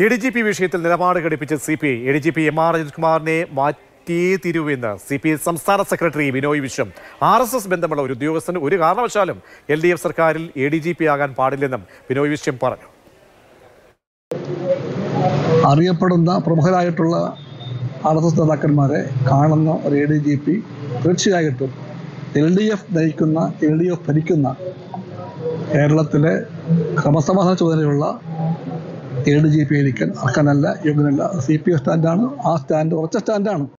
A D G P വിഷയത്തിൽ നിലപാട് ഘടിപ്പിച്ച C P I A D G P M R അജിത്കുമാറിനെ മാറ്റിയേ തീരുവെന്ന് സി പി ഐ സംസ്ഥാന സെക്രട്ടറി Binoy Viswam R S S ബന്ധമുള്ള ഒരു ഉദ്യോഗസ്ഥന് ഒരു കാരണവശാലും എൽ ഡി എഫ് സർക്കാരിൽ എ ഡി ജി പി ആകാൻ പാടില്ലെന്നും ബിനോയ് വിശ്വം പറഞ്ഞു അറിയപ്പെടുന്ന പ്രമുഖരായിട്ടുള്ള ആർ എസ് എസ് നേതാക്കന്മാരെ കാണുന്ന ഒരു എ ഡി ജി പി തീർച്ചയായിട്ടും എൽ ഡി എഫ് നയിക്കുന്ന എൽ ഡി എഫ് ഭരിക്കുന്ന കേരളത്തിലെ ക്രമസമാധാന ചുമതലയുള്ള എ ഡി ജി പി ആയിരിക്കാൻ അർഹനല്ല യോഗ്യനല്ല സി പി എഫ് സ്റ്റാൻഡാണ് ആ സ്റ്റാൻഡ് ഉറച്ച സ്റ്റാൻഡാണ്